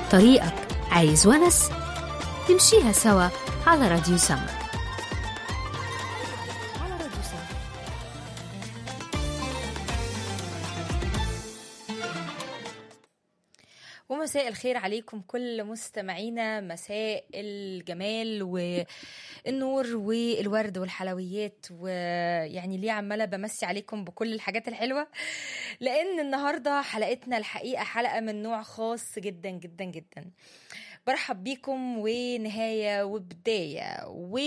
طريقك عايز ونس نمشيها سوا على راديو سما على راديو سما ومساء الخير عليكم كل مستمعينا مساء الجمال والنور والورد والحلويات ويعني ليه عماله بمسي عليكم بكل الحاجات الحلوه لان النهارده حلقتنا الحقيقه حلقه من نوع خاص جدا جدا جدا برحب بيكم ونهايه وبدايه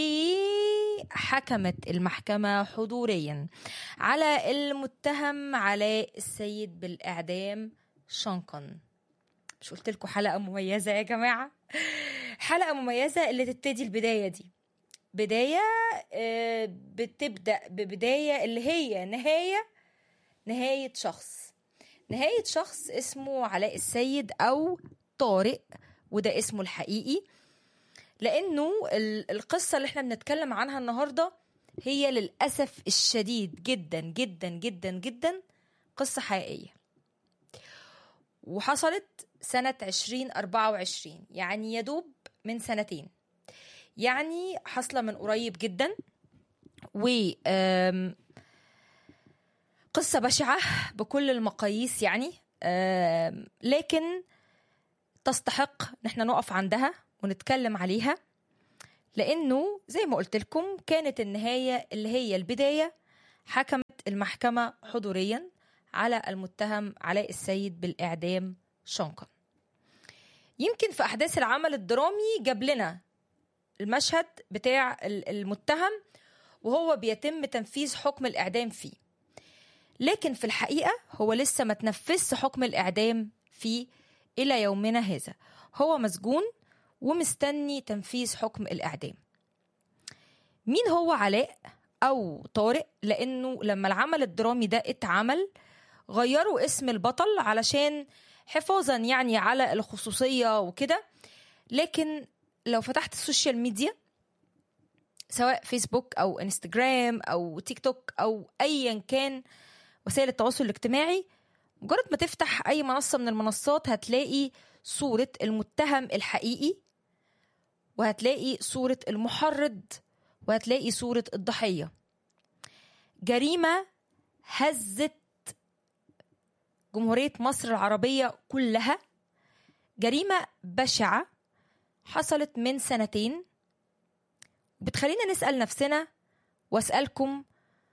وحكمت المحكمه حضوريا على المتهم علاء السيد بالاعدام شنقا مش قلت لكم حلقه مميزه يا جماعه حلقه مميزه اللي تبتدي البدايه دي بدايه آه، بتبدا ببدايه اللي هي نهايه نهايه شخص نهايه شخص اسمه علاء السيد او طارق وده اسمه الحقيقي لانه ال- القصه اللي احنا بنتكلم عنها النهارده هي للاسف الشديد جدا جدا جدا جدا قصه حقيقيه وحصلت سنة 2024 يعني يدوب من سنتين يعني حصلة من قريب جدا و آم، قصة بشعة بكل المقاييس يعني آم، لكن تستحق ان احنا نقف عندها ونتكلم عليها لانه زي ما قلت لكم كانت النهاية اللي هي البداية حكمت المحكمة حضوريا على المتهم علاء السيد بالإعدام شنقا يمكن في أحداث العمل الدرامي جاب لنا المشهد بتاع ال- المتهم وهو بيتم تنفيذ حكم الإعدام فيه لكن في الحقيقة هو لسه ما تنفذش حكم الإعدام فيه إلى يومنا هذا هو مسجون ومستني تنفيذ حكم الإعدام مين هو علاء أو طارق لأنه لما العمل الدرامي ده اتعمل غيروا اسم البطل علشان حفاظا يعني على الخصوصية وكده لكن لو فتحت السوشيال ميديا سواء فيسبوك أو انستجرام أو تيك توك أو أيا كان وسائل التواصل الاجتماعي مجرد ما تفتح أي منصة من المنصات هتلاقي صورة المتهم الحقيقي وهتلاقي صورة المحرض وهتلاقي صورة الضحية جريمة هزت جمهورية مصر العربية كلها جريمة بشعة حصلت من سنتين بتخلينا نسأل نفسنا واسألكم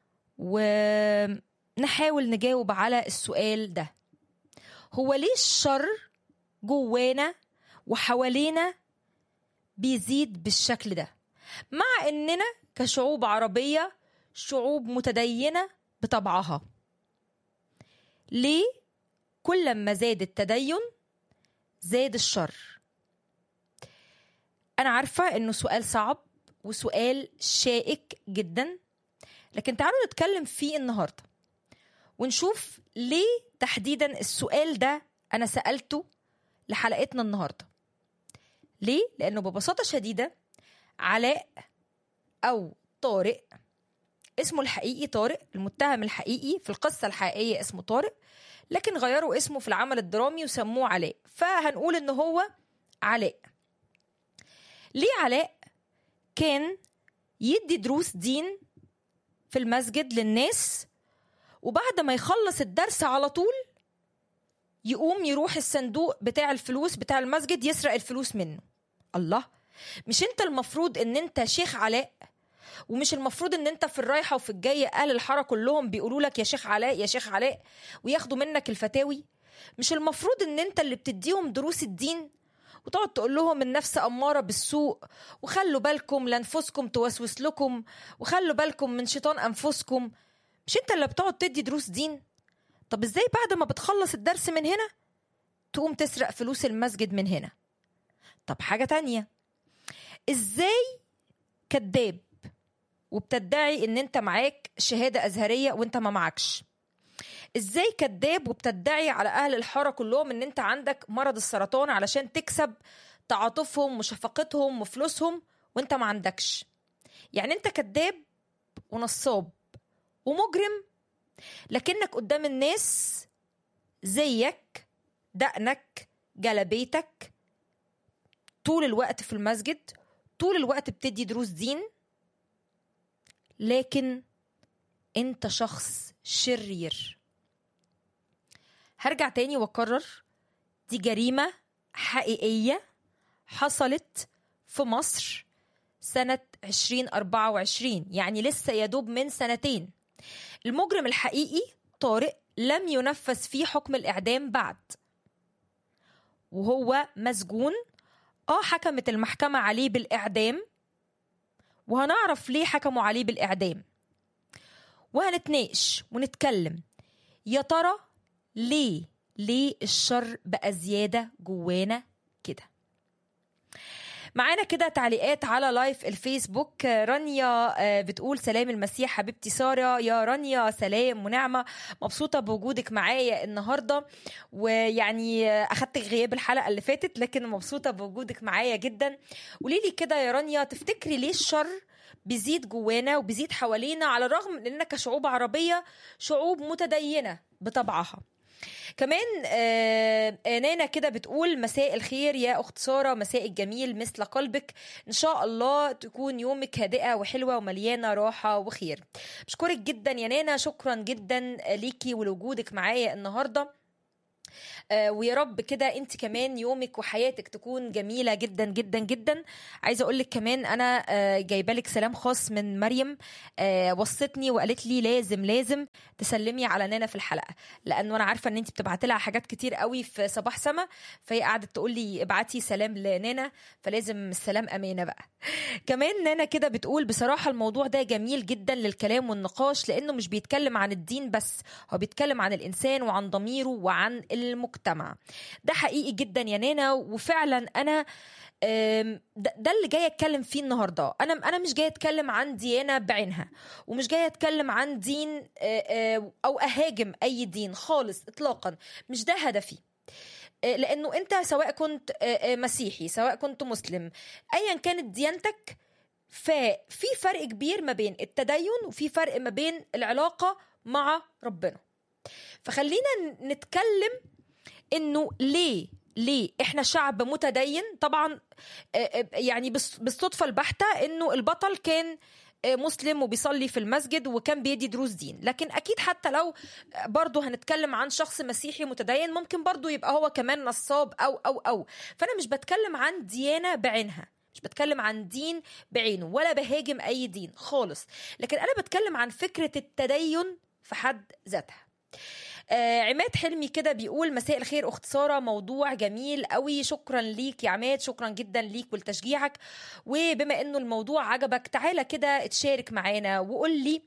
ونحاول نجاوب على السؤال ده هو ليه الشر جوانا وحوالينا بيزيد بالشكل ده مع اننا كشعوب عربية شعوب متدينة بطبعها ليه كل ما زاد التدين زاد الشر انا عارفه انه سؤال صعب وسؤال شائك جدا لكن تعالوا نتكلم فيه النهارده ونشوف ليه تحديدا السؤال ده انا سالته لحلقتنا النهارده ليه لانه ببساطه شديده علاء او طارق اسمه الحقيقي طارق المتهم الحقيقي في القصه الحقيقيه اسمه طارق لكن غيروا اسمه في العمل الدرامي وسموه علاء فهنقول ان هو علاء ليه علاء كان يدي دروس دين في المسجد للناس وبعد ما يخلص الدرس على طول يقوم يروح الصندوق بتاع الفلوس بتاع المسجد يسرق الفلوس منه الله مش انت المفروض ان انت شيخ علاء ومش المفروض ان انت في الرايحه وفي الجايه اهل الحاره كلهم بيقولوا لك يا شيخ علاء يا شيخ علاء وياخدوا منك الفتاوي مش المفروض ان انت اللي بتديهم دروس الدين وتقعد تقول لهم النفس اماره بالسوء وخلوا بالكم لانفسكم توسوس لكم وخلوا بالكم من شيطان انفسكم مش انت اللي بتقعد تدي دروس دين طب ازاي بعد ما بتخلص الدرس من هنا تقوم تسرق فلوس المسجد من هنا طب حاجه تانية ازاي كذاب وبتدعي ان انت معاك شهاده ازهريه وانت ما معكش ازاي كذاب وبتدعي على اهل الحاره كلهم ان انت عندك مرض السرطان علشان تكسب تعاطفهم وشفقتهم وفلوسهم وانت ما عندكش يعني انت كذاب ونصاب ومجرم لكنك قدام الناس زيك دقنك جلبيتك طول الوقت في المسجد طول الوقت بتدي دروس دين لكن انت شخص شرير هرجع تاني واكرر دي جريمة حقيقية حصلت في مصر سنة 2024 يعني لسه يدوب من سنتين المجرم الحقيقي طارق لم ينفذ فيه حكم الإعدام بعد وهو مسجون اه حكمت المحكمة عليه بالإعدام وهنعرف ليه حكموا عليه بالإعدام وهنتناقش ونتكلم يا ترى ليه ليه الشر بقى زيادة جوانا كده معانا كده تعليقات على لايف الفيسبوك رانيا بتقول سلام المسيح حبيبتي ساره يا رانيا سلام ونعمه مبسوطه بوجودك معايا النهارده ويعني اخدت غياب الحلقه اللي فاتت لكن مبسوطه بوجودك معايا جدا قولي لي كده يا رانيا تفتكري ليه الشر بيزيد جوانا وبيزيد حوالينا على الرغم من اننا كشعوب عربيه شعوب متدينه بطبعها كمان آه نانا كده بتقول مساء الخير يا اخت ساره مساء الجميل مثل قلبك ان شاء الله تكون يومك هادئه وحلوه ومليانه راحه وخير بشكرك جدا يا نانا شكرا جدا ليكي ولوجودك معايا النهارده آه ويا رب كده انت كمان يومك وحياتك تكون جميله جدا جدا جدا عايزه اقول لك كمان انا آه جايبه لك سلام خاص من مريم آه وصتني وقالت لي لازم لازم تسلمي على نانا في الحلقه لانه انا عارفه ان انت بتبعتي لها حاجات كتير قوي في صباح سما فهي قعدت تقول لي ابعتي سلام لنانا فلازم السلام امانه بقى كمان نانا كده بتقول بصراحه الموضوع ده جميل جدا للكلام والنقاش لانه مش بيتكلم عن الدين بس هو بيتكلم عن الانسان وعن ضميره وعن المجتمع ده حقيقي جدا يا نانا وفعلا انا ده اللي جايه اتكلم فيه النهارده انا انا مش جايه اتكلم عن ديانه بعينها ومش جايه اتكلم عن دين او اهاجم اي دين خالص اطلاقا مش ده هدفي لانه انت سواء كنت مسيحي سواء كنت مسلم ايا كانت ديانتك ففي فرق كبير ما بين التدين وفي فرق ما بين العلاقه مع ربنا فخلينا نتكلم انه ليه ليه احنا شعب متدين طبعا يعني بالصدفه البحته انه البطل كان مسلم وبيصلي في المسجد وكان بيدي دروس دين لكن اكيد حتى لو برضه هنتكلم عن شخص مسيحي متدين ممكن برضه يبقى هو كمان نصاب او او او فانا مش بتكلم عن ديانه بعينها مش بتكلم عن دين بعينه ولا بهاجم اي دين خالص لكن انا بتكلم عن فكره التدين في حد ذاتها آه عماد حلمي كده بيقول مساء الخير اخت ساره موضوع جميل قوي شكرا ليك يا عماد شكرا جدا ليك ولتشجيعك وبما انه الموضوع عجبك تعالى كده اتشارك معانا وقول لي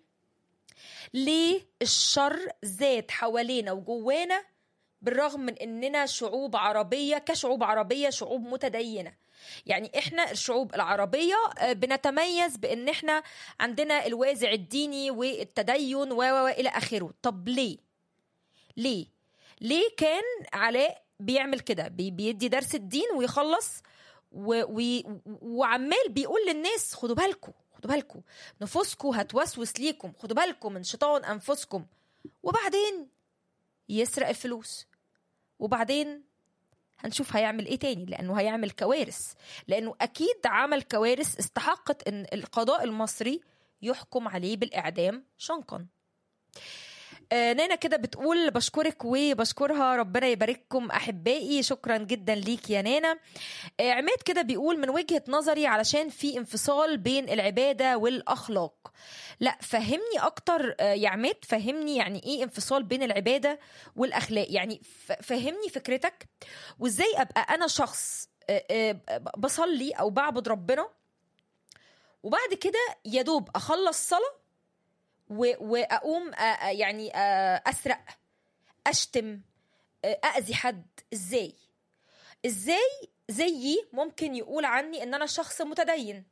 ليه الشر زاد حوالينا وجوانا بالرغم من اننا شعوب عربيه كشعوب عربيه شعوب متدينه يعني احنا الشعوب العربيه بنتميز بان احنا عندنا الوازع الديني والتدين و والى اخره طب ليه ليه ليه كان علاء بيعمل كده بيدي درس الدين ويخلص و... و... وعمال بيقول للناس خدوا بالكم خدوا بالكم نفوسكم هتوسوس ليكم خدوا بالكم من شيطان انفسكم وبعدين يسرق الفلوس وبعدين هنشوف هيعمل ايه تاني لانه هيعمل كوارث لانه اكيد عمل كوارث استحقت ان القضاء المصري يحكم عليه بالاعدام شنقا آه نانا كده بتقول بشكرك وبشكرها ربنا يبارككم احبائي شكرا جدا ليك يا نانا آه عماد كده بيقول من وجهه نظري علشان في انفصال بين العباده والاخلاق لا فهمني اكتر آه يا عماد فهمني يعني ايه انفصال بين العباده والاخلاق يعني فهمني فكرتك وازاي ابقى انا شخص بصلي او بعبد ربنا وبعد كده يا دوب اخلص صلاه واقوم يعني اسرق اشتم اذي حد ازاي ازاي زيي ممكن يقول عني ان انا شخص متدين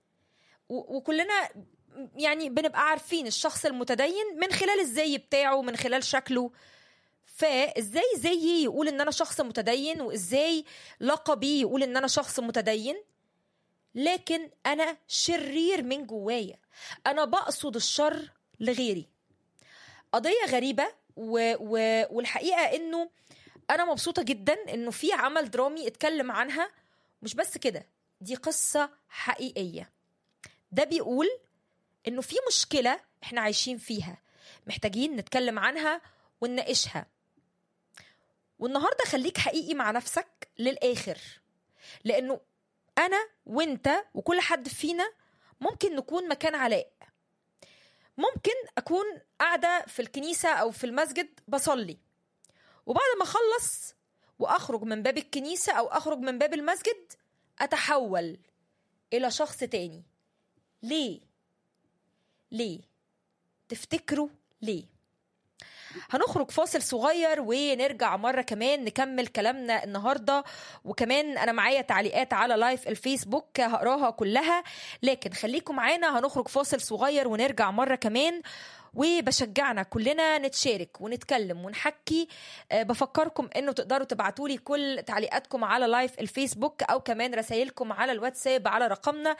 وكلنا يعني بنبقى عارفين الشخص المتدين من خلال الزي بتاعه من خلال شكله فازاي زيي يقول ان انا شخص متدين وازاي لقبي يقول ان انا شخص متدين لكن انا شرير من جوايا انا بقصد الشر لغيري قضية غريبة و... و... والحقيقة انه انا مبسوطة جدا انه في عمل درامي اتكلم عنها مش بس كده دي قصة حقيقية ده بيقول انه في مشكلة احنا عايشين فيها محتاجين نتكلم عنها ونناقشها والنهاردة خليك حقيقي مع نفسك للآخر لأنه أنا وأنت وكل حد فينا ممكن نكون مكان علاء ممكن أكون قاعدة في الكنيسة أو في المسجد بصلي وبعد ما أخلص وأخرج من باب الكنيسة أو أخرج من باب المسجد أتحول إلى شخص تاني ليه؟ ليه؟ تفتكروا ليه؟ هنخرج فاصل صغير ونرجع مرة كمان نكمل كلامنا النهاردة وكمان أنا معايا تعليقات على لايف الفيسبوك هقراها كلها لكن خليكم معانا هنخرج فاصل صغير ونرجع مرة كمان وبشجعنا كلنا نتشارك ونتكلم ونحكي أه بفكركم انه تقدروا تبعتوا لي كل تعليقاتكم على لايف الفيسبوك او كمان رسائلكم على الواتساب على رقمنا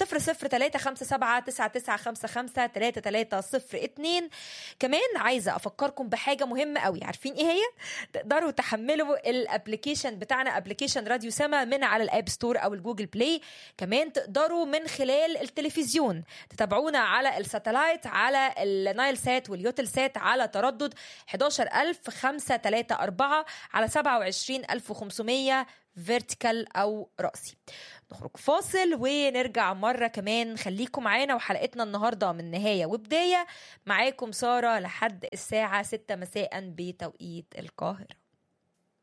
00357 كمان عايزه افكركم بحاجه مهمه قوي عارفين ايه هي تقدروا تحملوا الابلكيشن بتاعنا ابلكيشن راديو سما من على الاب ستور او الجوجل بلاي كمان تقدروا من خلال التلفزيون تتابعونا على الساتلايت على النايل سات واليوتل سات على تردد 11534 على 27500 فيرتيكال او راسي نخرج فاصل ونرجع مرة كمان خليكم معانا وحلقتنا النهاردة من نهاية وبداية معاكم سارة لحد الساعة 6 مساء بتوقيت القاهرة